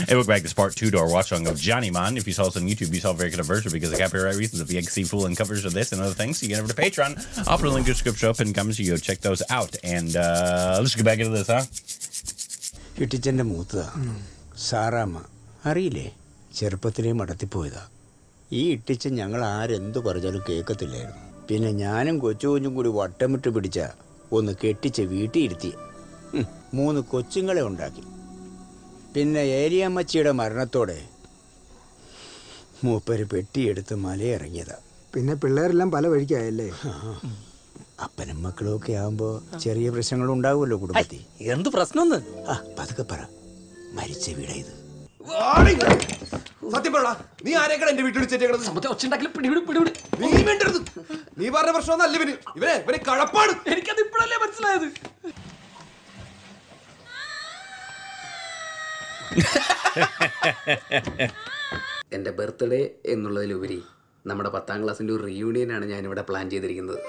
Hey, welcome back. This is part two to our watch along of Johnny Man. If you saw us on YouTube, you saw a very good version because of copyright reasons. If you can see full and covers of this and other things, you get over to Patreon. I'll put a link in the description up in the comments. You go check those out. And uh, let's get back into this, huh? ഇട്ടിച്ചൻ്റെ മൂത്തതാ Saramma അറിയില്ലേ ചെറുപ്പത്തിലേ മടത്തിപ്പോയതാ ഈ ഇട്ടിച്ചൻ ഞങ്ങൾ ആരെന്തു പറഞ്ഞാലും കേൾക്കത്തില്ലായിരുന്നു പിന്നെ ഞാനും കൊച്ചു കുഞ്ഞും കൂടി വട്ടമിട്ട് പിടിച്ച ഒന്ന് കെട്ടിച്ച് വീട്ടിയിരുത്തി ഹും, മൂന്ന് കൊച്ചുങ്ങളെ ഉണ്ടാക്കി പിന്നെ ഏലിയമ്മച്ചിയുടെ മരണത്തോടെ മൂപ്പര് പെട്ടിയെടുത്ത് മലയിറങ്ങിയതാ പിന്നെ പിള്ളേരെല്ലാം പല വഴിക്കായല്ലേ അപ്പനും മക്കളും ഒക്കെ ആകുമ്പോൾ ചെറിയ പ്രശ്നങ്ങൾ ഉണ്ടാവുമല്ലോ കുടുംബത്തിൽ എന്ത് പ്രശ്നം ആ പതുക്കെ പറ മരിച്ച വീടാ ഇത് സത്യം പറ നീ ആരെയൊക്കെ എന്റെ വീട്ടിൽ വിളിച്ചേക്കണത് ഒച്ചുണ്ടാക്കി പിടിവിട് പിടിവിട് നീ വേണ്ടത് നീ പറഞ്ഞ പ്രശ്നമൊന്നല്ല ഇവന് ഇവനെ ഇവനെ കഴപ്പാണ് എനിക്കത് ഇപ്പോഴല്ലേ മനസ്സിലായത് എൻ്റെ ബർത്ത്ഡേ എന്നുള്ളതിലുപരി നമ്മുടെ പത്താം ക്ലാസ്സിൻ്റെ ഒരു റീയൂണിയനാണ് ഞാനിവിടെ പ്ലാൻ ചെയ്തിരിക്കുന്നത്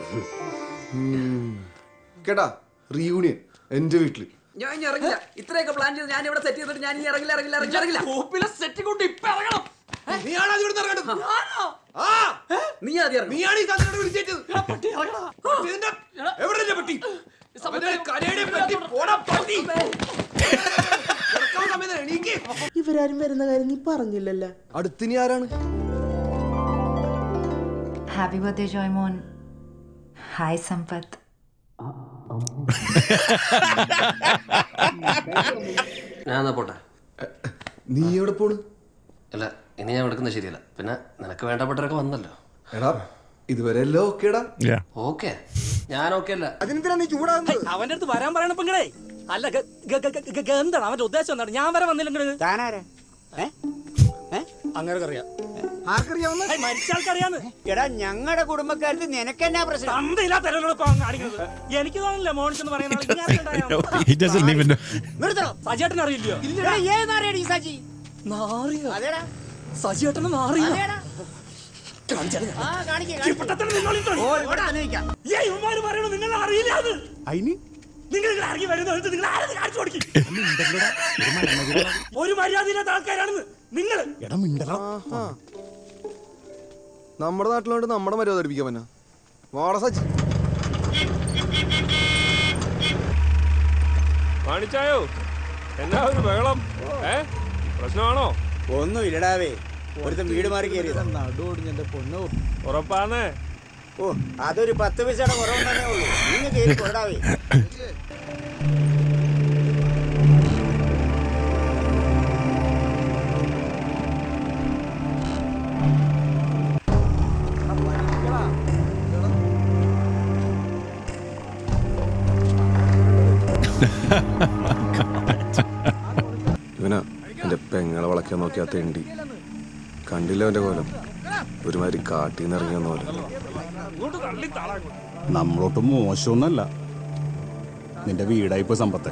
കേട്ടാ റീയൂണിയൻ എന്റെ വീട്ടില് ഞാൻ ഇനി ഇറങ്ങില്ല ഇത്രയൊക്കെ പ്ലാൻ ചെയ്ത് ഞാൻ ഇവിടെ സെറ്റ് ചെയ്തിട്ട് ഞാൻ ഇനി ഇറങ്ങില്ല ഇറങ്ങില്ല ഇറങ്ങില്ല ഇറങ്ങില്ല കോപ്പിലെ സെറ്റ് കൊണ്ട് ഇപ്പൊ ഇറങ്ങണം നീയാണ് അത് ഇവിടുന്ന് ഇറങ്ങേണ്ടത്. ആ നീ ആദ്യം ഇറങ്ങും നീയാണ് ഈ സാധനം വിളിച്ചേറ്റത് ഇതിന്റെ എവിടെ എന്റെ പെട്ടി അവന്റെ കരയുടെ പെട്ടി പോടാ പട്ടി കിടക്കാൻ സമയത്ത് എണീക്ക്. ഇവരാരും വരുന്ന കാര്യം നീ പറഞ്ഞില്ലല്ലോ അടുത്തിനി ആരാണ് happy birthday Joymon hi Sampath ഞാൻ എന്നാ പോട്ടെ നീ എവിടെ പോണ് അല്ല ഇനി ഞാൻ എടുക്കുന്നത് ശരിയല്ല പിന്നെ നിനക്ക് വേണ്ടപ്പെട്ടവരൊക്കെ വന്നല്ലോ എടാ ഇതുവരെ എല്ലാം ഓക്കേടാ Yeah. ഓക്കെ ഞാൻ ഓക്കെ അല്ല അതിനെന്തിനാ നീ ചൂടാകുന്നത് അവന്റെ അടുത്ത് വരാൻ പറയണ പെങ്ങളെ അല്ല ഗ- ഗ- ഗ- ഗ- ഗ- എന്താണ് അവന്റെ ഉദ്ദേശം എന്താണ് ഞാൻ വരെ വന്നില്ലെങ്കിൽ താനാരാ ഏ ഏ അങ്ങനെ അറിയാം ആർക്കറിയാവുന്ന മരിച്ചാൾക്കറിയാന്ന് എടാ ഞങ്ങളുടെ കുടുംബക്കാർക്ക് നിനക്കെന്നാ പ്രശ്നം തന്തയില്ലാത്തല്ലോ ഇപ്പൊ അങ്ങ് കാണിക്കുന്നത് എനിക്ക് തോന്നില്ല മോണിച്ച് എന്ന് പറയുന്ന ആൾ ഇങ്ങനെ അറിയണ്ടായോ? he doesn't even know. നിർത്തണോ സജിയേട്ടൻ അറിയില്ലയോ എടാ, ഏത് നാറിയാടി ഈ സജി നാറിയോ അതേടാ സജിയേട്ടന് നാറിയോ അതേടാ കാണിച്ചാലേ ആ കാണിക്ക് ഇപ്പത്തന്നെ നിന്നോളിട്ടോ. ഓ ഇവിടെ തന്നെ നിൽക്കാം ഏയ് ഇവന്മാര് പറയണു നിങ്ങൾ അറിയില്ല അത് അതിന് നിങ്ങൾ ഇവിടെ ഇറങ്ങി വരുന്ന നിങ്ങൾ ആരെന്ന് കാണിച്ചു കൊടുക്കും ഒരു മര്യാദയില്ലാത്ത ആൾക്കാരാണെന്ന് നിങ്ങൾ എടാ മിണ്ടറ നമ്മുടെ നാട്ടിലോട്ട് നമ്മുടെ മര്യാദ പഠിപ്പിക്കാൻ പറ്റാ വാട സച്ചി കാണിച്ചായോ എന്നാ ഒരു ബഹളം ഏ പ്രശ്നമാണോ ഒന്നും ഇല്ലടാവേ ഒരുത്തൻ വീട് മാറി കയറിയതാ നടുവൊടിഞ്ഞെന്റെ പൊന്നോ ഉറപ്പാന്നേ ഓ അതൊരു പത്ത് പൈസയുടെ കുറവുണ്ടെന്നേ ഉള്ളൂ നിങ്ങൾ കയറി കൊടാവേ ഇവനാ എന്റെ പെങ്ങളെ വളയ്ക്കാൻ നോക്കിയാ തെണ്ടി കണ്ടില്ല അവന്റെ കോലം ഒരുമാതിരി കാട്ടിന്ന് ഇറങ്ങി വന്ന പോലെ നമ്മളൊട്ടും മോശമൊന്നല്ല നിന്റെ വീടായിപ്പോ സമ്പത്ത്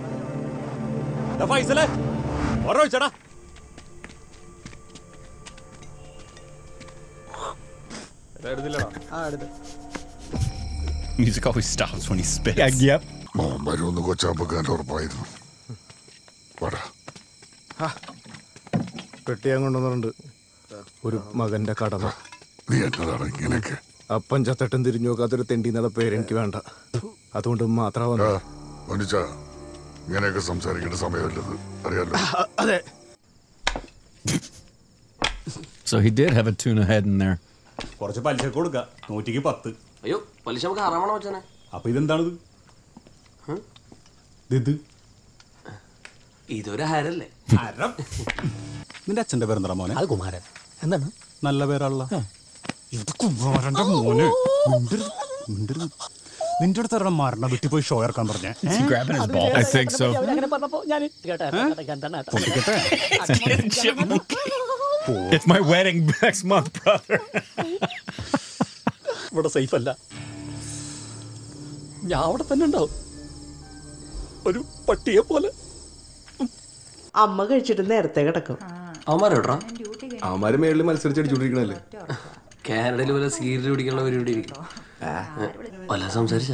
ഫൈസലേ ഒരൊഴിച്ചടാ എടുത്തില്ലടാ ആ അടുത്ത് Music always stops when he spits. Yeah, yep. മോൻ വരുമെന്ന് കൊച്ചാപ്പക്കാരൻ ഉറപ്പായിരുന്നു വാടാ പെട്ടി ഞാൻ കൊണ്ടുവന്നിട്ടുണ്ട് ഒരു മകന്റെ കടമ നീ എന്നതാണ് ഇങ്ങനെയൊക്കെ അപ്പൻ ചത്തട്ടും തിരിഞ്ഞു നോക്കാത്തൊരു തെണ്ടി എന്നുള്ള പേര് എനിക്ക് വേണ്ട അതുകൊണ്ട് മാത്രം ആ, വന്നു മനുജ ഇങ്ങനെയൊക്കെ സംസാരിക്കേണ്ട സമയമല്ലത് അറിയാലോ അതെ So he did have a tuna head in there. കുറച്ച് പലിശ കൊടുക്ക നൂറ്റിക്ക് പത്ത് അയ്യോ പലിശ നമുക്ക് ഹറാമാണോ വെച്ചാനെ അപ്പൊ ഇതെന്താണിത് ഇത് ഇതൊരു ഹരല്ലേ നിന്റെ അച്ഛന്റെ പേരെന്താ മോനെ അത് കുമാരൻ എന്താണ് നല്ല പേരാണല്ലോ ഇത് കുമാരന്റെ മോന് മിണ്ടരുത് മിണ്ടരുത് നിന്റെ അടുത്ത് ഒരാളെ മരണ വീട്ടിൽ പോയി ഷോ ഇറക്കാൻ പറഞ്ഞേ Is he grabbing his ball? I think so. അങ്ങനെ പറഞ്ഞപ്പോ ഞാൻ കേട്ടെ എന്താണ് പൊട്ടിക്കട്ടെ It's my wedding next month, brother. ഇവിടെ സേഫ് അല്ല ഞാൻ അവിടെ തന്നെ ഉണ്ടാവും ഒരു പട്ടിയെ പോലെ അമ്മ കഴിച്ചിട്ട് നേരത്തെ കിടക്കും അവന്മാരോട്ടാ അവന്മാര് മേളിൽ മത്സരിച്ച് അടിച്ചോണ്ടിരിക്കണല്ലേ കാനഡയിൽ പോലെ സീരിയൽ പിടിക്കാനുള്ള പരിപാടി ഇരിക്കും വല്ല സംസാരിച്ച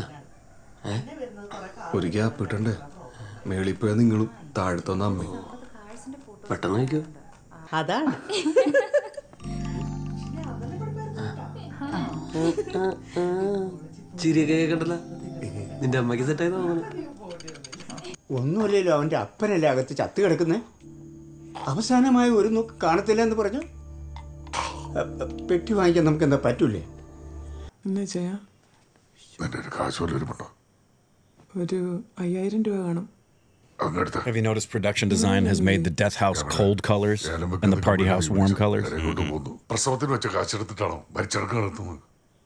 ഒരു ഗ്യാപ്പ് ഇട്ടണ്ടേ മേളിൽ പോയാ നിങ്ങളും താഴത്തോന്ന അമ്മയും പെട്ടെന്ന് നോക്കൂ അതാണ് ചിരിയൊക്കെ കേൾക്കണ്ടല്ലോ നിന്റെ അമ്മയ്ക്ക് സെറ്റായി തോന്നുന്നു ഒന്നുമില്ലല്ലോ അവൻ്റെ അപ്പനല്ലേ അകത്ത് ചത്ത് കിടക്കുന്നേ അവസാനമായി ഒരു നോക്ക് കാണത്തില്ല എന്ന് പറഞ്ഞു അ, അ, പെട്ടി വാങ്ങിക്കാൻ നമുക്ക് എന്താ പറ്റൂലേ എന്നാ ചെയ്യാ നിന്റെ ഒരു കാശ് വല്ല ഇരിപ്പുണ്ടോ ഒരു അയ്യായിരം രൂപ കാണും അങ്ങെടുത്ത് Have you noticed production design has made the death house cold colors and the party house warm colors? കൊണ്ടുപോകുന്നു പ്രസവത്തിന് വെച്ച കാശെടുത്തിട്ടാണോ മരിച്ചടക്കം നടത്തുന്നത്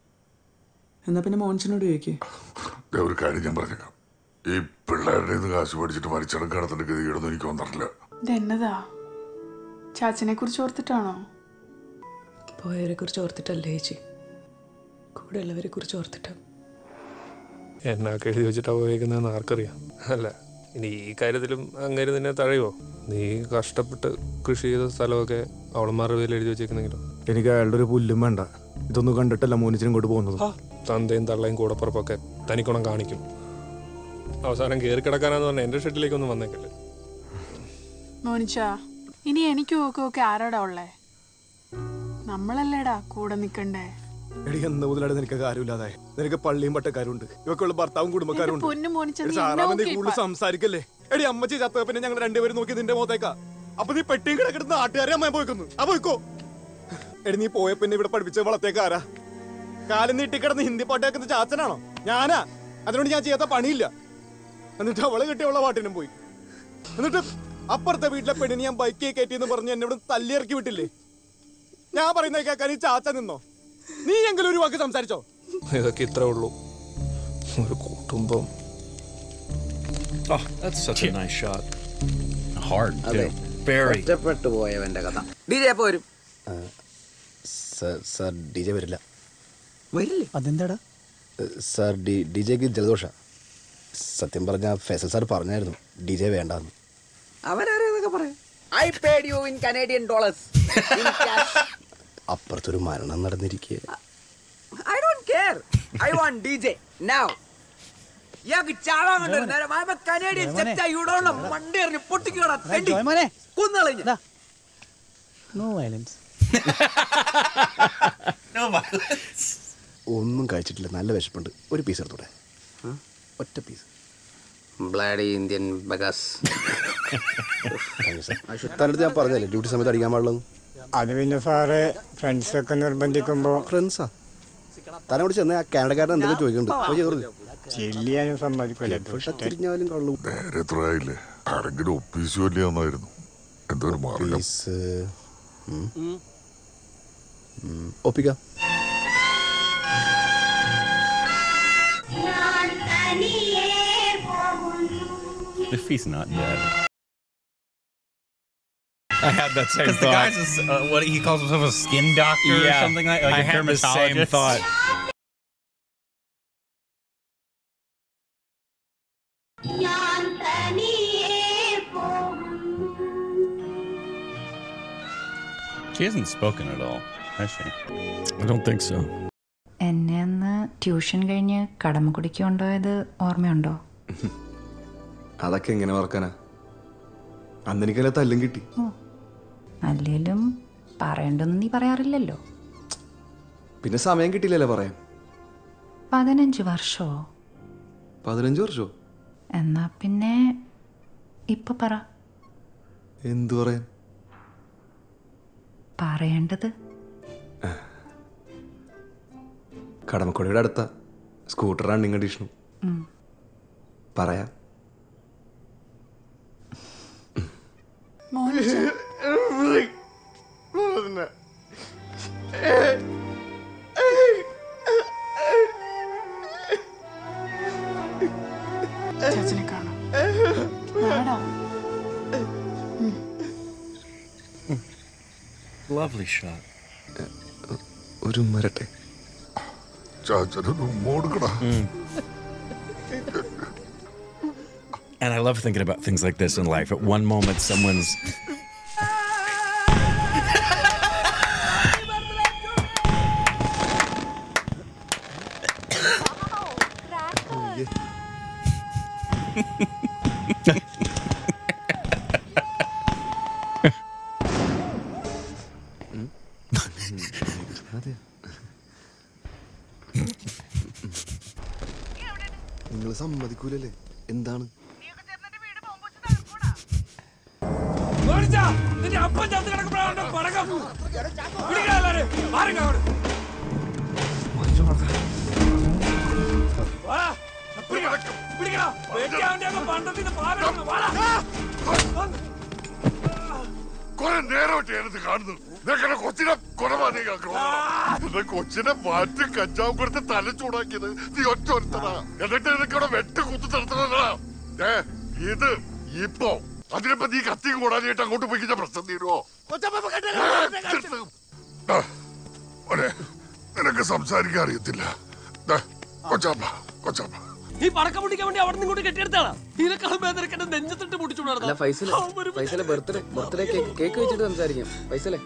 എന്നാ പിന്നെ മോൻസിനോട് ചോദിക്കേ ദേ ഒരു കാര്യം ഞാൻ പറഞ്ഞേക്കാം ഈ പിള്ളേരുടെ ഇത് കാശ് മേടിച്ചിട്ട് മരിച്ചടക്കം നടത്തേണ്ട ഗതികേടൊന്നും എനിക്ക് വന്നിട്ടില്ല ഇതെന്നതാ ചാച്ചനെ കുറിച്ച് ഓർത്തിട്ടാണോ പോയവരെ കുറിച്ച് ഓർത്തിട്ടല്ലേ ചേച്ചി കൂടെ ഉള്ളവരെ കുറിച്ച് ഓർത്തിട്ടാ എന്നൊക്കെ എഴുതി വെച്ചിട്ടാ പോയേക്കുന്നതെന്ന് ആർക്കറിയാം അല്ല ഇനി ഈ കാര്യത്തിലും അങ്ങനെ നിന്നെ തഴയോ നീ കഷ്ടപ്പെട്ട് കൃഷി ചെയ്ത സ്ഥലമൊക്കെ അവളന്മാരുടെ പേരിൽ എഴുതി വെച്ചേക്കുന്നെങ്കിലും എനിക്ക് അയാളുടെ ഒരു പുല്ലും വേണ്ട ഇതൊന്നും കണ്ടിട്ടല്ല മോനിച്ചിനും ഇങ്ങോട്ട് പോകുന്നത് തന്തയും തള്ളയും കൂടപ്പുറപ്പൊക്കെ തനിക്കുണം കാണിക്കും അവസാനം കയറി കിടക്കാനാന്ന് പറഞ്ഞാൽ എൻ്റെ ഷെഡിലേക്കൊന്നും വന്നേക്കല്ലേ മോനിച്ച ഇനി എനിക്കും ഒക്കെ ഒക്കെ ആരോടാ ഉള്ളേ നമ്മളല്ലേടാ കൂടെ നിക്കണ്ടേ എടി എന്ന് മുതലാണ് നിനക്ക് കാര്യമില്ലാതായ നിനക്ക് പള്ളിയും പട്ടക്കാരുണ്ട് ഇവക്കുള്ള ഭർത്താവും കുടുംബക്കാരും എന്റെ പൊന്നു മോനിച്ച എടി നീ സാറാമ്മ നീ എന്നെ കൂടുതൽ നോക്കി സംസാരിക്കല്ലേ എടി അമ്മച്ചി ചത്ത പിന്നെ ഞങ്ങൾ രണ്ടുപേരും നോക്കി നിന്റെ മുഖത്തേക്കാ അപ്പൊ നീ പെട്ടിയും കിടക്കുന്ന നാട്ടുകാരെ അമ്മ പോയിക്കുന്നു ആ പോയിക്കോ എടി നീ പോയ പിന്നെ ഇവിടെ പഠിപ്പിച്ച വളത്തേക്ക് ആരാ കാലം നീട്ടി കിടന്ന് ഹിന്ദി പാട്ട് കേൾക്കുന്ന ചാച്ചനാണോ ഞാനാ അതിനോട് ഞാൻ ചെയ്യാത്ത പണിയില്ല എന്നിട്ട് അവള് കിട്ടിയുള്ള പാട്ടിനും പോയി എന്നിട്ട് അപ്പുറത്തെ വീട്ടിലെ പെണ്ണിന് ഞാൻ ബൈക്കിൽ കയറ്റി എന്ന് പറഞ്ഞ് എന്നെ ഇവിടെ തല്ലിയിറക്കി വിട്ടില്ലേ ഞാൻ പറയുന്നത് കേൾക്കാൻ ഈ ചാച്ച നിന്നോ നീ എങ്കിലും ഒരു വാക്ക് സംസാരിച്ചോ ഇതൊക്കെ ഇത്രേ ഉള്ളൂ ഒരു കുടുംബം Oh, that's such a nice shot. Hard, അതെ Very. ഒറ്റപ്പെട്ടു പോയവന്റെ കഥ ഡി ജെ പോരും സാർ ഡി ജെ വരില്ല വരില്ലേ അതെന്താടാ സാർ ഡി ഡി ജെക്ക് ജലദോഷ സത്യം പറഞ്ഞ ഫൈസൽ സാർ പറഞ്ഞായിരുന്നു ഡി ജെ വേണ്ടാന്ന് അവരാരേതൊക്കെ പറയാം I paid you in Canadian dollars അപ്പുറത്തൊരു മരണം നടന്നിരിക്കുക I don't care I want D J now ഇയാൾക്ക് ചാവാൻ കണ്ടു നേരം ആയ കനേഡിയൻ സെറ്റ് ഇവിടോളം വണ്ടി എറിഞ്ഞ് പൊട്ടിക്കോടാ തെണ്ടി കുന്നളഞ്ഞ നോ വയലൻസ് ഒന്നും കഴിച്ചിട്ടില്ല നല്ല വിശപ്പുണ്ട് ഒരു പീസ് എടുത്തൂടെ ഒറ്റ പീസ് ബ്ലാഡി ഇന്ത്യൻ ബഗാസ് തൻ്റെ ഞാൻ പറഞ്ഞല്ലേ ഡ്യൂട്ടി സമയത്ത് അടിക്കാൻ പാടുള്ളൂ അത് പിന്നെ സാറ് ഫ്രണ്ട്സൊക്കെ നിർബന്ധിക്കുമ്പോൾ ഫ്രണ്ട്സാ തന്നെ കൂടി ചെന്ന് ആ കാനഡക്കാരൻ എന്തൊക്കെ ചോദിക്കുന്നുണ്ട് പോയി ചേർന്ന് ചെല്ലിയാനും സമ്മതിക്കില്ല തിരിഞ്ഞാലും കള്ളു നേരെ എത്ര ആയില്ലേ ആരെങ്കിലും ഒപ്പീസ് വല്ലിയാന്നായിരുന്നു എന്തോ ഒരു മാർഗം പീസ് ഒപ്പിക്കാം If he's not dead. I had that same Because the thought. guy's a s- uh, what he calls himself a skin doctor or Yeah, something like, like I a had the same dermatologist. thought. She hasn't spoken at all, has she? I don't think so. എന്നെ അന്ന് tuition കഴിഞ്ഞ് കടമക്കുടിക്ക് കൊണ്ടുപോയത് ഓർമ്മയുണ്ടോ അതൊക്കെ എങ്ങനെ ഓർക്കാനാ അന്ന് എനിക്കല്ല തല്ലും കിട്ടി അല്ലേലും പറയണ്ടെന്ന് നീ പറയാറില്ലല്ലോ പിന്നെ സമയം കിട്ടിയില്ലല്ലോ പറയാൻ പതിനഞ്ച് വർഷമോ പതിനഞ്ച് വർഷമോ എന്നാ പിന്നെ ഇപ്പൊ പറ എന്തു പറയാൻ പറയേണ്ടത് കടമക്കുടിയുടെ അടുത്ത സ്കൂട്ടർ റണ്ണിങ് കണ്ടീഷനും ഉം. പറയാം ചാച്ചനെ കാണാം വാടാ. Lovely shot. ഒരു മരട്ടെ ചാച്ചനൊരു മോടുക്കടാ And I love thinking about things like this in life. At one moment, someone's. അതെ നിങ്ങൾ സമ്മതിക്കൂലല്ലേ എന്താണ് ഓടിച്ചാ, നിന്റെ അപ്പം ചത്ത് കിടക്കുമ്പോഴാണ് പടക്കം. പിടിക്കണം എല്ലാവരും. മാറുங்க അങ്ങോട്ട്. വാടാ, പിടിക്കണം, പിടിക്കണം. വെട്ടിയാവന്റെ അങ്ങ് പണ്ടത്തിന്റെ പാലെടുക്കുന്നു. വാടാ. കുറെ നേരമായിട്ട് ഞാനിത് കാണുന്നു നിനക്കെന്നെ കൊച്ചിനെ കൊലപാതകം എന്റെ കൊച്ചിനെ മാറ്റി കഞ്ചാവ് കൊടുത്ത് തല ചൂടാക്കിയത് നീ ഒറ്റ ഒരുത്തടാ എന്നിട്ട് നിനക്കവിടെ വെട്ട് കുത്തു തരത്തടാ ഏ ഇത് ഇപ്പോ അതിനിപ്പോ നീ കത്തി കൂടാനായിട്ട് അങ്ങോട്ട് പോയി കഴിഞ്ഞാൽ പ്രശ്നം തീരുവോ ആ, മോനെ, നിനക്ക് സംസാരിക്കാൻ അറിയത്തില്ല ദാ, കൊച്ചാപ്പ കൊച്ചാപ്പ ഈ പടക്കം പൊട്ടിക്കാൻ വേണ്ടി അവിടെ നിന്ന് ഇങ്ങോട്ട് കെട്ടിയെടുത്താണ് ഇതിനെക്കാളും ഭേദം തെഞ്ചത്തിട്ട് പൊട്ടിച്ചു അല്ല ഫൈസല് ഫൈസലെ ബർത്ത്ഡേ ബർത്ത്ഡേ കേക്ക് കേക്ക് വെച്ചിട്ട് സംസാരിക്കാം ഫൈസലെ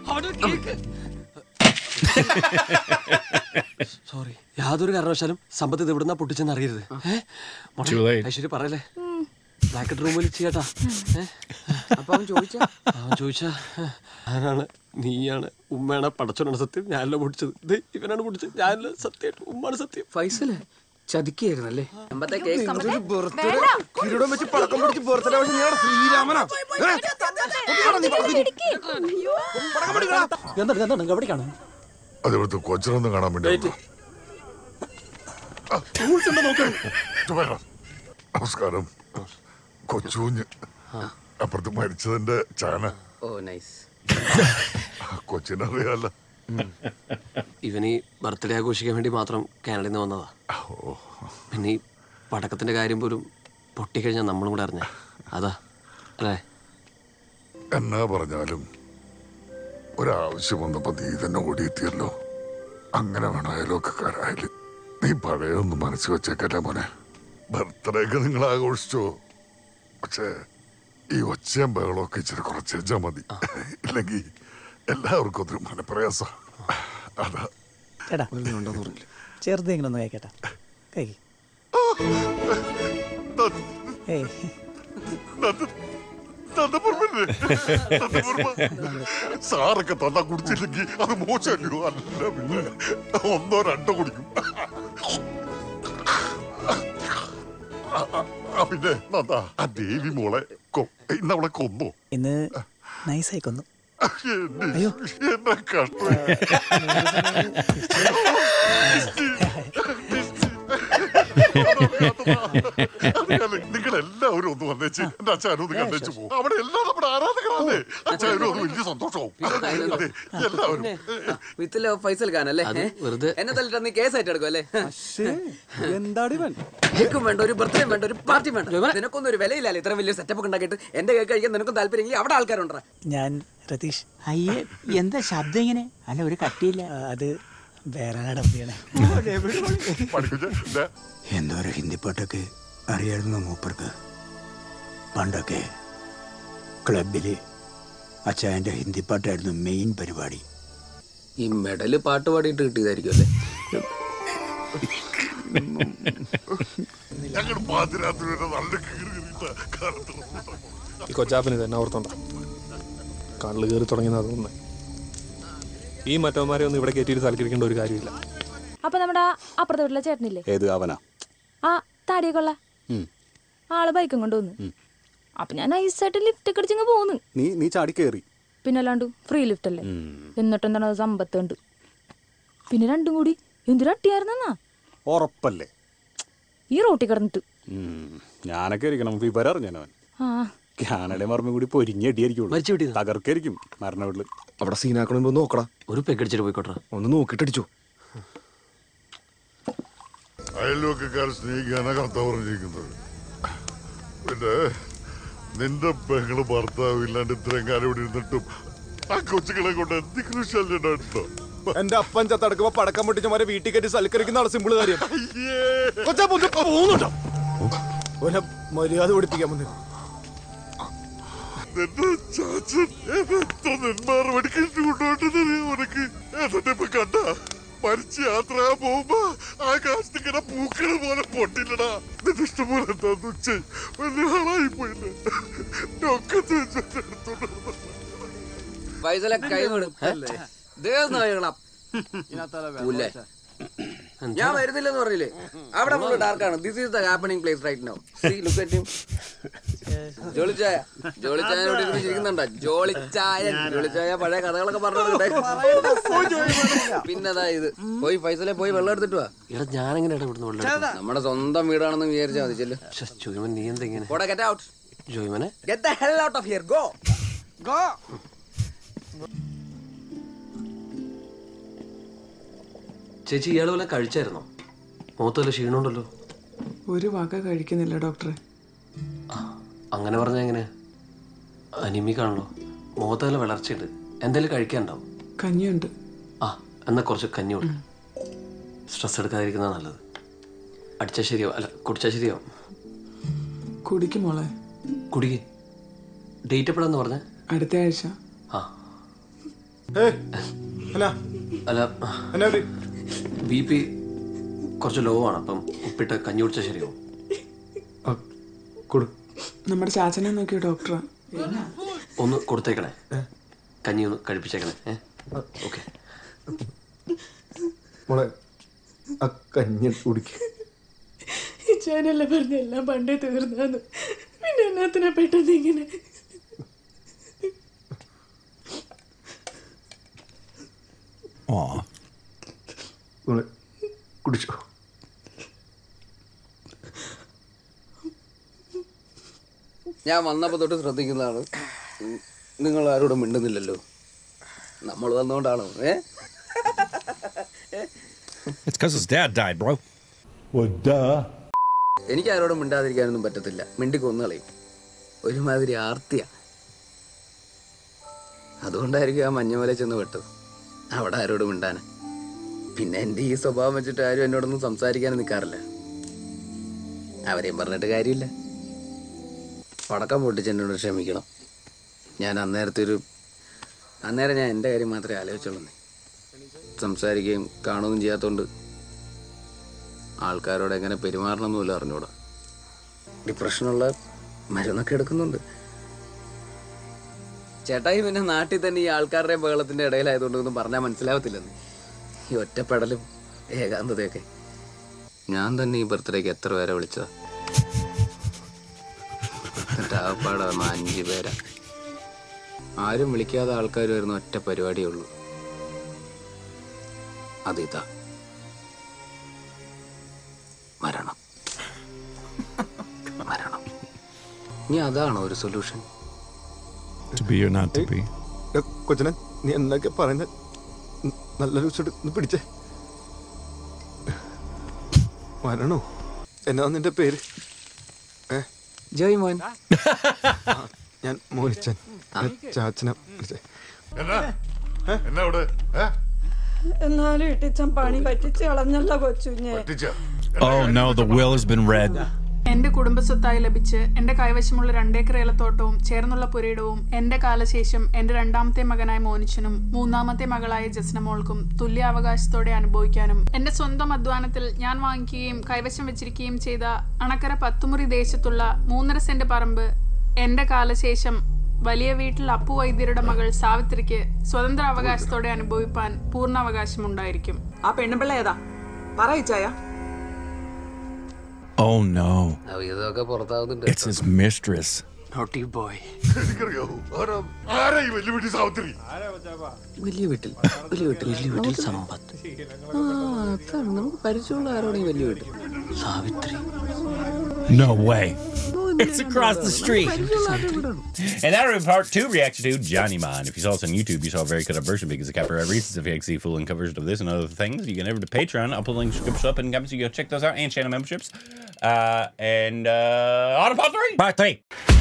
സോറി യാതൊരു കാരണവശാലും സമ്പത്ത് ഇത് ഇവിടുന്ന പൊട്ടിച്ചെന്ന് അറിയരുത് ഏ? മോളെ, Too late. ഐശ്വര്യ പറയല്ലേ ബ്ലാക്ക് റൂമിൽ ചെയ്യട്ടാ അപ്പൊ അവൻ ചോദിച്ചാ അവൻ ചോദിച്ചാ ആരാണ് നീയാണ് ഉമ്മയാണ് പടച്ചോനാണ് സത്യം ഞാനല്ല പൊട്ടിച്ചത് ഇത് ഇവനാണ് പൊട്ടിച്ചത് ഞാനല്ല സത്യമായിട്ട് ഉമ്മാണ് സത്യം ഫൈസല് ചതിക്കായിരുന്നല്ലേ അമ്പത്തെ കേക്ക് കിരീടം വെച്ച് പടക്കം പിടിച്ച് ബർത്ത്ഡേ പക്ഷെ ഞാൻ ശ്രീരാമനാ എന്താണ് എന്താണ് എവിടേക്കാണ് അത് ഇവിടുത്തെ കൊച്ചിനൊന്നും കാണാൻ വേണ്ടി വന്നതാ. നമസ്കാരം കൊച്ചുകുഞ്ഞ് അപ്പുറത്ത് മരിച്ചതിന്റെ ചാന ഓ നൈസ് കൊച്ചിനറിയാലോ ഇവന് ഈ ബർത്ത്ഡേ ആഘോഷിക്കാൻ വേണ്ടി മാത്രം കാനഡയിൽ നിന്ന് വന്നതാ പിന്നെ ഈ പടക്കത്തിന്റെ കാര്യം പോലും പൊട്ടിക്കഴിഞ്ഞാൽ നമ്മളും കൂടെ അറിഞ്ഞ അതാ അല്ലേ എന്നാ പറഞ്ഞാലും ഒരാവശ്യം വന്നപ്പോ നീ തന്നെ ഓടിയെത്തിയല്ലോ അങ്ങനെ വേണം അയലോക്കാരായാല് നീ പഴയൊന്നും മനസ്സ് വെച്ചേക്കല്ലേ മോനെ ബർത്ത്ഡേക്ക് നിങ്ങൾ ആഘോഷിച്ചോ പക്ഷേ ഈ ഒച്ചയും ബഹളമൊക്കെ ഇച്ചിരി കുറച്ചേച്ചാ മതി ഇല്ലെങ്കിൽ എല്ലാവർക്കും അതൊരു മനപ്രയാസ അതാ ചേട്ടാ ചെറുതെങ്കിലും ഒന്ന് കേക്കട്ടെ കൈ ഏയ് സാറൊക്കെ തന്നാ കുടിച്ചില്ലെങ്കിൽ അത് മോശമല്ലോ അല്ല പിന്നെ ഒന്നോ രണ്ടോ കുടിക്കും ആ, ആ, ആ, പിന്നെ നന്ദാ ആ ദേവി മോളെ കൊ- ഇന്ന് അവളെ കൊന്നോ ഇന്ന് നൈസായി കൊന്നു അയ്യോ എന്നെ കഷ്ടം നിങ്ങൾ എല്ലാവരും ഒന്ന് വന്നേച്ച് എന്റെ അച്ഛനും ഒന്ന് കണ്ടേച്ചു പോകും അവിടെ എല്ലാം നമ്മുടെ ആരാധകരല്ലേ അച്ഛനും അത് വലിയ സന്തോഷവും അതെ എല്ലാവരും വിത്തിലെ ഫൈസൽ ഖാനല്ലേ അത് വെറുതെ- എന്നെ തല്ലിട്ട് നീ കേസായിട്ട് എടുക്കും അല്ലേ എന്താടി കേക്കും വേണ്ട ഒരു ബർത്ത്ഡേ വേണ്ട ഒരു പാർട്ടി വേണ്ട നിനക്കൊന്നും ഒരു വിലയില്ലല്ലേ ഇത്ര വലിയ സെറ്റപ്പ് ഒക്കെ ഉണ്ടാക്കിയിട്ട് എന്റെ കേക്ക് കഴിക്കാൻ നിനക്കും താല്പര്യം അവിടെ ആൾക്കാരുണ്ടാ ഞാൻ രതീഷ് അയ്യേ എന്താ ശബ്ദം ഇങ്ങനെ അല്ല ഒരു കട്ടിയില്ല അത് വേറെ ഡബ്ബിയാണ് എന്തോ ഒരു ഹിന്ദി പാട്ടൊക്കെ അറിയായിരുന്നു മൂപ്പർക്ക് പണ്ടൊക്കെ ക്ലബില് അച്ചായന്റെ ഹിന്ദി പാട്ടായിരുന്നു മെയിൻ പരിപാടി ഈ മെഡല് പാട്ട് പാടിയിട്ട് കിട്ടിയതായിരിക്കും അല്ലേ ഞങ്ങൾ പാതിരാത്രി വരെ നല്ല കീറി കീറിട്ട കാലത്ത് ഈ കൊച്ചാപ്പന് തന്നെ ഓർത്തോണ്ട കള്ള് കയറി തുടങ്ങിയെന്നാ തോന്നുന്നത് ഈ മറ്റവന്മാരെ ഒന്നും ഇവിടെ കയറ്റിയിട്ട് സൽക്കരിക്കേണ്ട ഒരു കാര്യമില്ല അപ്പൊ നമ്മുടെ അപ്പുറത്തെ വീട്ടിലെ ചേട്ടനില്ലേ ഏത് അവനാ ആ താടിയൊക്കെയുള്ള ഉം. ആള് ബൈക്കും കൊണ്ടുവന്ന് അപ്പൊ ഞാൻ നൈസായിട്ട് ലിഫ്റ്റ് ഒക്കെ അടിച്ചങ്ങ് പോന്ന് നീ നീ ചാടി കയറി പിന്നെ അല്ലാണ്ട് ഫ്രീ ലിഫ്റ്റ് അല്ലേ എന്നിട്ട് എന്താണ് അത് സമ്പത്തുണ്ട് പിന്നെ രണ്ടും കൂടി എന്തൊരട്ടിയായിരുന്നാ ഉറപ്പല്ലേ ഈ റോട്ടിൽ കിടന്നിട്ട് ഉം. ഞാനൊക്കെ ഇരിക്കണം വിവരം അറിഞ്ഞവൻ ആ കാനഡ മറമ്പ് കൂടി പൊരിഞ്ഞടിയായിരിക്കും തകർക്കായിരിക്കും മരണ വീട്ടില് അവിടെ സീനാക്കണമെന്ന് നോക്കടാ ഒരു പെക്കടിച്ചിട്ട് പോയിക്കോട്ടെ ഒന്ന് നോക്കിട്ടടിച്ചോ അയൽവക്കാർ സ്നേഹിക്കാനാ കത്ത പറഞ്ഞിരിക്കുന്നത് പിന്നെ നിന്റെ പെങ്ങള് ഭർത്താവ് ഇല്ലാണ്ട് ഇത്രയും കാലം ഇവിടെ ഇരുന്നിട്ടും ആ കൊച്ചുങ്ങളെ കൊണ്ട് എന്തെങ്കിലും ശല്യം ഉണ്ടായിട്ടുണ്ടോ എന്റെ അപ്പൻ ചത്തടക്കുമ്പോ പടക്കം പൊട്ടിച്ചമാരെ വീട്ടിൽ കയറ്റി സൽക്കരിക്കുന്ന ആളെ സിമ്പിൾ കാര്യം കൊച്ചാ പൊന്ന് പോകുന്നുണ്ടോ ഓനെ മര്യാദ പഠിപ്പിക്കാൻ വന്നു നിന്റെ ചാച്ചൻ എന്നെ എത്ര നെന്മാറ വെടിക്കിട്ട് കൊണ്ടുപോയിട്ടെന്നറിയാം ഉനക്ക് എന്നിട്ട് ഇപ്പൊ കണ്ട മരിച്ച് യാത്ര പോകുമ്പോ ആകാശത്ത് ഇങ്ങനെ പൂക്കള് പോലെ പൊട്ടില്ലടാ നിന്റെ ഇഷ്ടംപോലെ എന്താന്ന് വെച്ച് വലിയ ആളായി പോയില്ലേ ഒക്കെ ഫൈസലെ കൈ കൊടു നായകളാ പുല്ലേ ഞാൻ വരുന്നില്ലെന്ന് പറഞ്ഞില്ലേ അവിടെ ഫുള്ള് ഡാർക്കാണ് this is the happening place right now see look at him ജോളിച്ചായ ജോളിച്ചായനോട് ഇരുന്ന് ചിരിക്കുന്നുണ്ടോ ജോളിച്ചായ ജോളിച്ചായ പഴയ കഥകളൊക്കെ പറഞ്ഞു പിന്നതാ ഇത് പോയി ഫൈസലെ പോയി വെള്ളം എടുത്തിട്ട് വാ എടാ ഞാനെങ്ങനെ ഇവിടുന്ന് വെള്ളം എടുക്കും? നമ്മുടെ സ്വന്തം വീടാണെന്ന് വിചാരിച്ചാൽ മതി ചെല്ലു ശ്ശെ, ജോയ്മൻ നീ എന്താ ഇങ്ങനെ പോടാ ഗെറ്റ് ഔട്ട് ജോയ്മനെ get the hell out of here go go ചേച്ചി ഇയാൾ വല്ല കഴിച്ചായിരുന്നോ മുഖത്ത് വല്ല ക്ഷീണമുണ്ടല്ലോ ഒരു വക കഴിക്കുന്നില്ല ഡോക്ടറെ അങ്ങനെ പറഞ്ഞാൽ എങ്ങനെ അനിമിക്കാണല്ലോ മുഖത്ത് വല്ല വളർച്ചയുണ്ട് എന്തെങ്കിലും കഴിക്കാനുണ്ടാവും കഞ്ഞിയുണ്ട് ആ എന്നാ കുറച്ച് കഞ്ഞി കൊടുക്കും സ്ട്രെസ് എടുക്കാതിരിക്കുന്നത് നല്ലത് അടിച്ചാൽ ശരിയാവും അല്ല കുടിച്ചാൽ ശരിയാവും കുടിക്കും മോളെ കുടിക്ക് ഡേറ്റ് എപ്പോഴാന്ന് പറഞ്ഞ അടുത്ത ആഴ്ച ആ അല്ല ബി പി കുറച്ച് ലോ ആണ് അപ്പം ഉപ്പിട്ട് കഞ്ഞി കുടിച്ചാൽ ശരിയാവും നമ്മുടെ ചാച്ചനെ നോക്കിയ ഡോക്ടറാ ഒന്ന് കൊടുത്തേക്കണേ കഞ്ഞി ഒന്ന് കഴിപ്പിച്ചേക്കണേ ഏ ഓക്കെ മോളെ ആ കഞ്ഞി കുടിക്ക ഇച്ചാനല്ല പറഞ്ഞ എല്ലാം പണ്ടേ തീർന്നാന്ന് പിന്നെ എന്നാത്തിനാ പെട്ടെന്ന് ഇങ്ങനെ Aw. മോളെ കുടിച്ചോ ഞാൻ വന്നപ്പോ തൊട്ട് ശ്രദ്ധിക്കുന്നതാണ് ഉം, നിങ്ങൾ ആരോടും മിണ്ടുന്നില്ലല്ലോ നമ്മൾ വന്നോണ്ടാണോ ഏ It's because his dad died, bro. എനിക്ക് ആരോടും മിണ്ടാതിരിക്കാനൊന്നും പറ്റത്തില്ല മിണ്ടി കൊന്നുകളയും ഒരുമാതിരി ആർത്തിയ അതുകൊണ്ടായിരിക്കും ആ മഞ്ഞമല ചെന്ന് വിട്ടത് അവിടെ ആരോടും മിണ്ടാന് പിന്നെ എൻ്റെ ഈ സ്വഭാവം വെച്ചിട്ട് ആരും എന്നോടൊന്നും സംസാരിക്കാനും നിൽക്കാറില്ല അവരെയും പറഞ്ഞിട്ട് കാര്യമില്ല പടക്കം പൊട്ടിച്ച് എന്നോട് ക്ഷമിക്കണം ഞാൻ അന്നേരത്തെ ഒരു അന്നേരം ഞാൻ എൻ്റെ കാര്യം മാത്രമേ ആലോചിച്ചുള്ളൂ സംസാരിക്കുകയും കാണുകയും ചെയ്യാത്തതുകൊണ്ട് ആൾക്കാരോട് എങ്ങനെ പെരുമാറണം എന്ന് പോലും അറിഞ്ഞൂടാ ഡിപ്രഷനുള്ള മരുന്നൊക്കെ എടുക്കുന്നുണ്ട് ചേട്ടായി പിന്നെ നാട്ടിൽ തന്നെ ഈ ആൾക്കാരുടെ ബഹളത്തിന്റെ ഇടയിലായതുകൊണ്ട് ഒന്നും പറഞ്ഞാൽ മനസ്സിലാവത്തില്ലെന്ന് ഈ ഒറ്റപ്പെടലും ഏകാന്തതയൊക്കെ ഞാൻ തന്നെ ഈ ബർത്ത്ഡേക്ക് എത്ര പേരെ വിളിച്ചതാ എന്നിട്ട് ആകപ്പാടെ വന്ന അഞ്ച് പേരാ ആരും വിളിക്കാതെ ആൾക്കാർ വരുന്ന ഒറ്റ പരിപാടിയേ ഉള്ളൂ അതിതാ മരണം മരണം ഇനി അതാണോ ഒരു solution To be or not to be. കൊച്ചനെ നീ എന്തൊക്കെ പറയുന്നത് നല്ല ദിവസം ഒന്ന് പിടിച്ചേ മരണോ എന്നാ നിന്റെ പേര് ഏ ജോയ് മോൻ ഞാൻ മോനിച്ചൻ ചാച്ചനെ വിളിച്ചേ എന്നാ എന്നാ ഇവിടെ ഏ? എന്നാലും ഇട്ടിച്ചൻ പണി പറ്റിച്ച് കളഞ്ഞല്ല കൊച്ചുഞ്ഞെ Oh no, the will has been read. എന്റെ കുടുംബസ്വത്തായി ലഭിച്ച് എന്റെ കൈവശമുള്ള രണ്ടേക്കർ ഏലത്തോട്ടവും ചേർന്നുള്ള പുരയിടവും എന്റെ കാലശേഷം എന്റെ രണ്ടാമത്തെ മകനായ മോനിച്ചനും മൂന്നാമത്തെ മകളായ ജസ്നമോൾക്കും തുല്യാവകാശത്തോടെ അനുഭവിക്കാനും എന്റെ സ്വന്തം അധ്വാനത്തിൽ ഞാൻ വാങ്ങിക്കുകയും കൈവശം വെച്ചിരിക്കുകയും ചെയ്ത അണക്കര പത്തുമുറി ദേശത്തുള്ള മൂന്നര സെന്റ് പറമ്പ് എന്റെ കാലശേഷം വലിയ വീട്ടിൽ അപ്പു വൈദ്യരുടെ മകൾ സാവിത്രിക്ക് സ്വതന്ത്ര അവകാശത്തോടെ അനുഭവിപ്പാൻ പൂർണ്ണാവകാശമുണ്ടായിരിക്കും ആ പെണ്ണുപിള്ള ഏതാ പറയിച്ചായ Oh no. ഇതൊക്കെ പുറത്താവുന്നുണ്ട് It's his mistress. Naughty boy എനിക്കറിയോ ആരാ ആരാ ഈ വെല്ലുവിളി സാവിത്രി വലിയ വീട്ടിൽ വലിയ വീട്ടിൽ വലിയ വീട്ടിൽ സമ്പത്ത് ആ അതാണ് നമുക്ക് പരിചയമുള്ള ആരോടെയും വലിയ വീട്ടിൽ Savitri No way. It's across the street. And that'll be part two reaction to Johnny Mon. If you saw us on YouTube, you saw a very cut up version because of copyright reasons. If you like to see full and covers of this and other things, you can over to Patreon. I'll put links in the description up in the comments. You go check those out and channel memberships. Uh, and uh, on to part three. Part three.